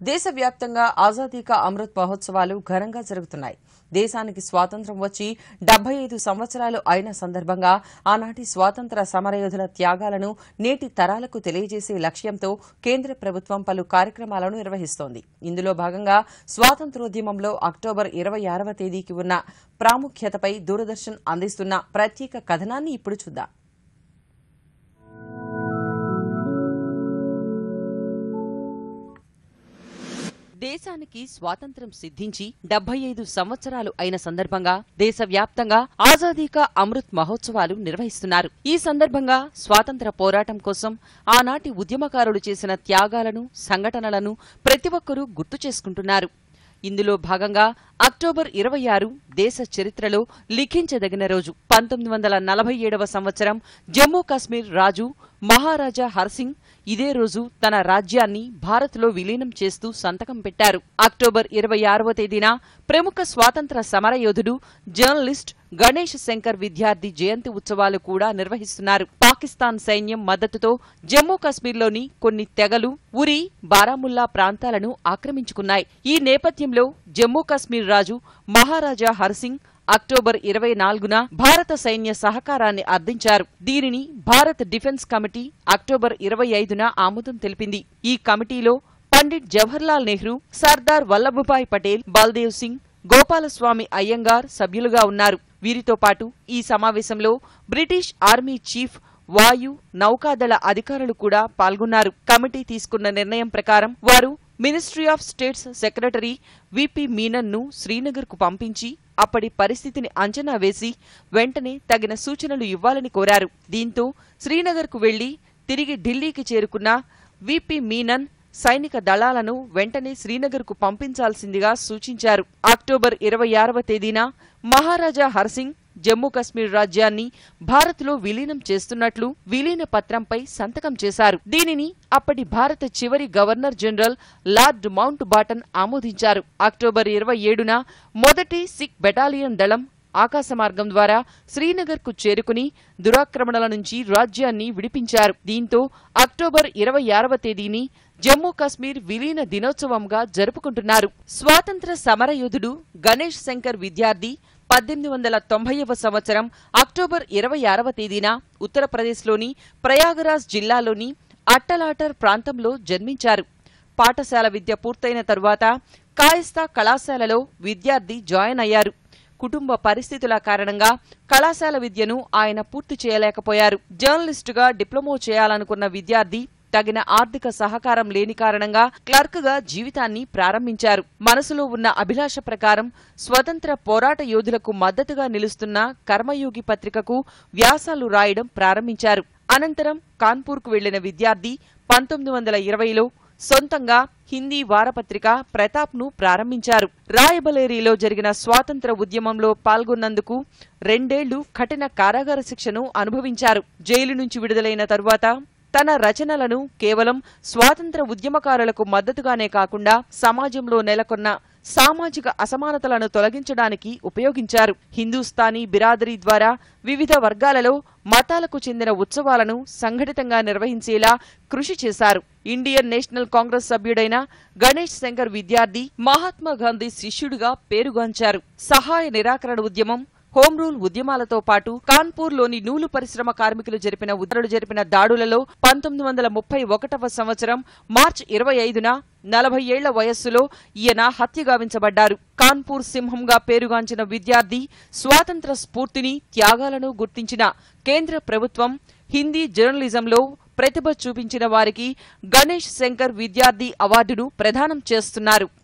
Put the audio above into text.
దేశవ్యాప్తంగా ఆజాదీ కా అమృత్ మహోత్సవాలు ఘనంగా జరుగుతున్నాయి దేశానికి స్వాతంత్ర్యం వచ్చి డెబ్బై ఐదు సంవత్సరాలు అయిన సందర్భంగా ఆనాటి స్వాతంత్ర సమరయోధుల త్యాగాలను నేటి తరాలకు తెలియజేసే లక్ష్యంతో కేంద్ర ప్రభుత్వం పలు కార్యక్రమాలను నిర్వహిస్తోంది ఇందులో భాగంగా స్వాతంత్రోద్యమంలో అక్టోబర్ ఇరవై ఆరవ తేదీకి ఉన్న ప్రాముఖ్యతపై దూరదర్శన్ అందిస్తున్న ప్రత్యేక కథనాన్ని ఇప్పుడు చూద్దాం దేశానికి స్వాతంత్ర్యం సిద్ధించి డెబ్బై ఐదు సంవత్సరాలు అయిన సందర్భంగా దేశవ్యాప్తంగా ఆజాదీ కా అమృత్ మహోత్సవాలు నిర్వహిస్తున్నారు ఈ సందర్భంగా స్వాతంత్ర పోరాటం కోసం ఆనాటి ఉద్యమకారులు చేసిన త్యాగాలను సంఘటనలను ప్రతి ఒక్కరూ గుర్తు చేసుకుంటున్నారు ఇందులో భాగంగా అక్టోబర్ ఇరవై ఆరు దేశ చరిత్రలో లిఖించదగిన రోజు పంతొమ్మిది వందల నలభై ఏడవ సంవత్సరం జమ్మూ కాశ్మీర్ రాజు మహారాజా హర్సింగ్ ఇదే రోజు తన రాజ్యాన్ని భారత్లో విలీనం చేస్తూ సంతకం పెట్టారు అక్టోబర్ ఇరవై ఆరవ తేదీన ప్రముఖ స్వాతంత్ర సమరయోధుడు జర్నలిస్ట్ గణేష్ శంకర్ విద్యార్థి జయంతి ఉత్సవాలు కూడా నిర్వహిస్తున్నారు పాకిస్తాన్ సైన్యం మద్దతుతో జమ్మూ కాశ్మీర్లోని కొన్ని తెగలు ఉరి బారాముల్లా ప్రాంతాలను ఆక్రమించుకున్నాయి ఈ నేపథ్యంలో జమ్మూ కాశ్మీర్ రాజు మహారాజా హర్సింగ్ అక్టోబర్ ఇరవై నాలుగున భారత సైన్య సహకారాన్ని అర్థించారు దీనిని భారత్ డిఫెన్స్ కమిటీ అక్టోబర్ ఇరవై ఐదున ఆమోదం తెలిపింది ఈ కమిటీలో పండిట్ జవహర్లాల్ నెహ్రూ సర్దార్ వల్లభభాయ్ పటేల్ బల్దేవ్ సింగ్ గోపాలస్వామి అయ్యంగార్ సభ్యులుగా ఉన్నారు వీరితో పాటు ఈ సమావేశంలో బ్రిటిష్ ఆర్మీ చీఫ్ వాయు నౌకాదళ అధికారులు కూడా పాల్గొన్నారు కమిటీ తీసుకున్న నిర్ణయం ప్రకారం వారు ministry of states secretary VP Menon ను శ్రీనగర్ కు పంపించి అప్పటి పరిస్థితిని అంచనా వేసి వెంటనే తగిన సూచనలు ఇవ్వాలని కోరారు దీంతో శ్రీనగర్ కు వెళ్లి తిరిగి ఢిల్లీకి చేరుకున్న విపి మీనన్ సైనిక దళాలను వెంటనే శ్రీనగర్ కు పంపించాల్సిందిగా సూచించారు అక్టోబర్ ఇరవై ఆరవ తేదీన మహారాజా హర్సింగ్ జమ్మూ కశ్మీర్ రాజ్యాన్ని భారత్లో విలీనం చేస్తున్నట్లు విలీన పత్రంపై సంతకం చేశారు దీనిని అప్పటి భారత చివరి governor general Lord Mountbatten ఆమోదించారు అక్టోబర్ ఇరవై ఏడున మొదటి సిక్ బెటాలియన్ దళం ఆకాశమార్గం ద్వారా శ్రీనగర్ కు చేరుకుని దురాక్రమణల నుంచి రాజ్యాన్ని విడిపించారు దీంతో అక్టోబర్ ఇరవై ఆరవ తేదీని జమ్మూ కాశ్మీర్ విలీన దినోత్సవంగా జరుపుకుంటున్నారు స్వాతంత్ర సమరయోధుడు గణేష్ శంకర్ విద్యార్థి పద్దెనిమిది వందల తొంభైవ సంవత్సరం అక్టోబర్ ఇరవై ఆరవ తేదీన ఉత్తరప్రదేశ్లోని ప్రయాగరాజ్ జిల్లాలోని అట్టలాటర్ ప్రాంతంలో జన్మించారు పాఠశాల విద్య పూర్తయిన తరువాత కాయస్థా కళాశాలలో విద్యార్థి జాయిన్ అయ్యారు కుటుంబ పరిస్థితుల కారణంగా కళాశాల విద్యను ఆయన పూర్తి చేయలేకపోయారు జర్నలిస్టుగా డిప్లొమా చేయాలనుకున్న విద్యార్థి తగిన ఆర్థిక సహకారం లేని కారణంగా క్లర్క్ గా జీవితాన్ని ప్రారంభించారు మనసులో ఉన్న అభిలాష ప్రకారం స్వతంత్ర పోరాట యోధులకు మద్దతుగా నిలుస్తున్న కర్మయోగి పత్రికకు వ్యాసాలు రాయడం ప్రారంభించారు అనంతరం కాన్పూర్కు వెళ్లిన విద్యార్థి పంతొమ్మిది వందల ఇరవైలో సొంతంగా హిందీ వారపత్రిక ప్రతాప్ ను ప్రారంభించారు రాయబలేరీలో జరిగిన స్వాతంత్ర ఉద్యమంలో పాల్గొన్నందుకు రెండేళ్లు కఠిన కారాగార శిక్షను అనుభవించారు జైలు నుంచి విడుదలైన తరువాత తన రచనలను కేవలం స్వాతంత్ర ఉద్యమకారులకు మద్దతుగానే కాకుండా సమాజంలో నెలకొన్న సామాజిక అసమానతలను తొలగించడానికి ఉపయోగించారు హిందూస్థానీ బిరాదరీ ద్వారా వివిధ వర్గాలలో మతాలకు చెందిన ఉత్సవాలను సంఘటితంగా నిర్వహించేలా కృషి చేశారు ఇండియన్ నేషనల్ కాంగ్రెస్ సభ్యుడైన గణేష్ శంకర్ విద్యార్థి మహాత్మా గాంధీ శిష్యుడిగా పేరుగాంచారు సహాయ నిరాకరణ ఉద్యమం హోం రూల్ ఉద్యమాలతో పాటు కాన్పూర్లోని నూలు పరిశ్రమ కార్మికులు జరిపిన ఉత్తరుడు జరిపిన దాడులలో పంతొమ్మిది వందల ముప్పై ఒకటవ సంవత్సరం మార్చి ఇరవై ఐదున నలభై ఏళ్ల వయస్సులో ఈయన హత్యగావించబడ్డారు కాన్పూర్ సింహంగా పేరుగాంచిన విద్యార్థి స్వాతంత్ర స్ఫూర్తిని త్యాగాలను గుర్తించిన కేంద్ర ప్రభుత్వం హిందీ జర్నలిజంలో ప్రతిభ చూపించిన వారికి గణేష్ శంకర్ విద్యార్థి అవార్డును ప్రదానం చేస్తున్నారు